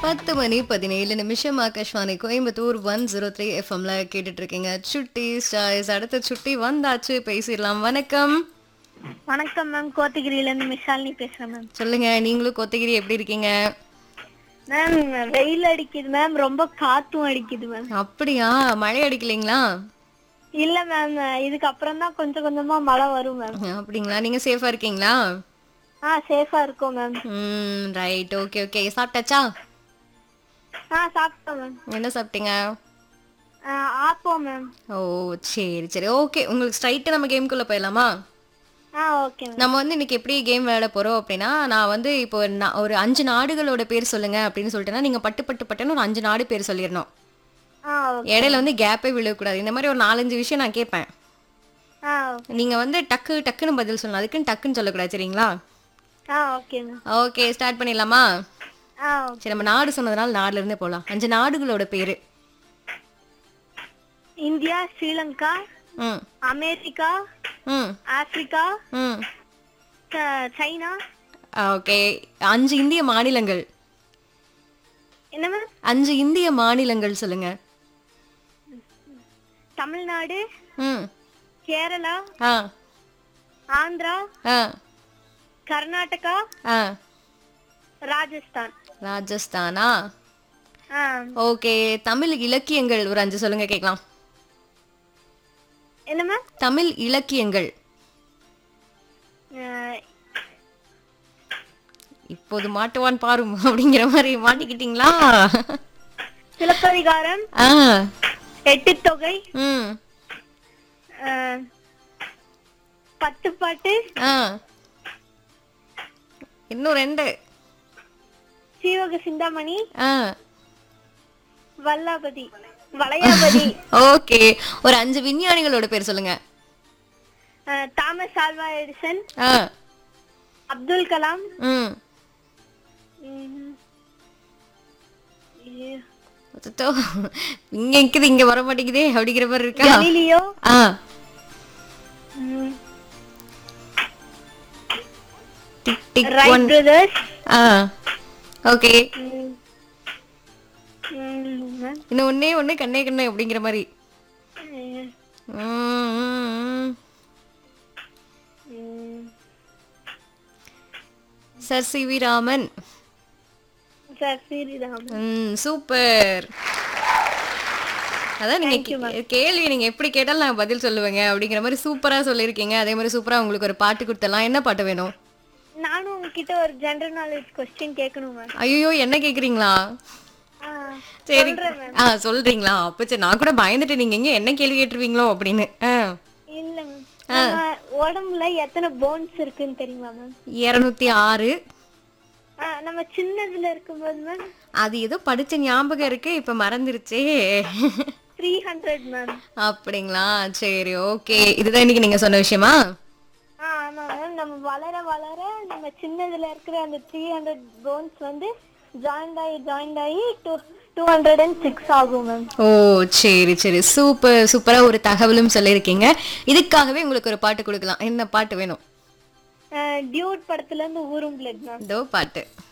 பத்து மணி பதினேழு நிமிஷம் Akashvani Coimbatore one zero three எஃப்எம்ல கேட்டுட்டு இருக்கீங்க சுட்டி ஸ்டாய்ஸ் அடுத்த சுட்டி வந்தாச்சு பேசிடலாம் வணக்கம் வணக்கம் மேம் கோத்தகிரியில இருந்து மிஷாலினி பேசுறேன் மேம் சொல்லுங்க நீங்களும் கொத்தகிரி எப்படி இருக்கீங்க மேம் வெயில் அடிக்குது மேம் ரொம்ப காத்தும் அடிக்குது மேம் அப்படியா மழை அடிக்கலைங்களா இல்ல மேம் இதுக்கு அப்புறம் தான் கொஞ்சம் கொஞ்சமா மழை வரும் மேம் அப்படிங்களா நீங்க சேஃபா இருக்கீங்களா ஆ சேஃபா இருக்கும் மேம் ம் ரைட் ஓகே ஓகே சாப்பிட்டாச்சா ஆ சாப்பிட்டோம் மேம் என்ன சாப்பிட்டீங்க ஆ, ஆப்போம் மேம் ஓ சரி சரி ஓகே உங்களுக்கு ஸ்ட்ரைட்டாக நம்ம கேம்குள்ளே போயிடலாமா ஆ ஓகே மேம் நம்ம வந்து இன்னைக்கு எப்படி கேம் விளையாட போறோம் அப்படின்னா நான் வந்து இப்போ நான் ஒரு அஞ்சு நாடுகளோட பேர் சொல்லுங்க அப்படின்னு சொல்லிட்டேன்னா நீங்க பட்டு பட்டு பட்டுன்னு ஒரு அஞ்சு நாடு பேர் சொல்லிடணும் ஆ ஓகே இடையில வந்து கேப்பே விழக்கூடாது இந்த மாதிரி ஒரு நாலஞ்சு விஷயம் நான் கேட்பேன் ஆ நீங்க வந்து டக்கு டக்குன்னு பதில் சொல்லணும் அதுக்குன்னு டக்குன்னு சொல்லக்கூடாது சரிங்களா ஆ ஓகே மேம் ஓகே ஸ்டார்ட் பண்ணிடலாமா ஆ ஓகே சரி நம்ம நாடு சொன்னதுனால நாடுல இருந்தே போகலாம் அஞ்சு நாடுகளோட பேரு இந்தியா ஸ்ரீலங்கா ம் அமெரிக்கா ம் ஆப்பிரிக்கா ம் ச- சைனா ஓகே அஞ்சு இந்திய மாநிலங்கள் என்ன மேம் அஞ்சு இந்திய மாநிலங்கள் சொல்லுங்க தமிழ்நாடு ம் கேரளா ஆ ஆந்திரா ஆ கர்நாடகா ஆ ராஜஸ்தான் ராஜஸ்தானா ஆ ஓகே தமிழ் இலக்கியங்கள் ஒரு அஞ்சு சொல்லுங்க கேட்கலாம் என்ன மேம் தமிழ் இலக்கியங்கள் அஹ், இப்போது மாட்டுவான் பாரும் அப்படிங்கிற மாதிரி மாட்டிக்கிட்டீங்களா சிலப்பதிகாரம் ஆ எட்டு தொகை ம் அஹ், பத்து பாட்டு ஆ இன்னும் ரெண்டு சீவக சிந்தாமணி ஆ வல்லாபதி வளையாபதி ஓகே ஒரு அஞ்சு விஞ்ஞானிகளோட பேர் சொல்லுங்க அஹ், தாமஸ் ஆல்வா எடிசன் ஆ அப்துல் கலாம் ம் உம், ஐயோ. அச்சச்சோ, இங்க இருக்குது இங்க வர மாட்டேங்குதே அப்படிங்கிற மாதிரி இருக்கா கலீலியோ ஆ உம், டிக் டிக் ரைட் ஒன் பிரதர்ஸ் ஆ ஓகே உம், உம், இன்னும் ஒண்ணே ஒண்ணு கண்ணே கண்ணே அப்படிங்கிற மாதிரி உம், ம், ம், ம். உம். Sir C V Raman sir Sriraman ம் சூப்பர் அதான் நீங்க கே- கேள்வி நீங்க எப்படி கேட்டாலும் நான் பதில் சொல்லுவேங்க அப்படிங்கிற மாதிரி சூப்பரா சொல்லியிருக்கீங்க அதே மாதிரி சூப்பரா உங்களுக்கு ஒரு பாட்டு கொடுத்தலாம் என்ன பாட்டு வேணும் நானும் உங்ககிட்ட ஒரு ஜெனரல் நாலேஜ் கொஸ்டின் கேட்கணும் மேம் ஐயோ என்ன கேக்குறீங்களா சரி ஆ சொல்றீங்களா அப்ப சரி நான் கூட பயந்துட்டு நீங்க எங்க என்ன கேள்வி கேட்டுருவீங்களோ அப்படின்னு ஆ இல்ல மேம் நம்ம உடம்புல எத்தனை போன்ஸ் இருக்குன்னு தெரியுமா மேம் இருநூத்தி ஆறு நம்ம சின்னதுல இருக்கும்போது மேம் அது ஏதோ படிச்ச ஞாபகம் இருக்கு இப்ப மறந்துருச்சே த்ரீ ஹண்ட்ரட் மேம் அப்படிங்களா சரி ஓகே இதுதான் இன்னைக்கு நீங்க சொன்ன விஷயமா ஆ ஆமா மேம் நம்ம வளர வளர நம்ம சின்னதுல இருக்கிற அந்த த்ரீ ஹண்ட்ரட் போன்ஸ் வந்து ஜாயிண்ட் ஆகி ஜாயிண்ட் ஆகி two two hundred and six ஆகும் மேம் ஓ சரி சரி சூப்பர் சூப்பரா ஒரு தகவலும் சொல்லியிருக்கீங்க இதுக்காகவே உங்களுக்கு ஒரு பாட்டு கொடுக்கலாம் என்ன பாட்டு வேணும் டியூட் படத்துல இருந்து ஊரும் பிளட் மேம் இதோ பாட்டு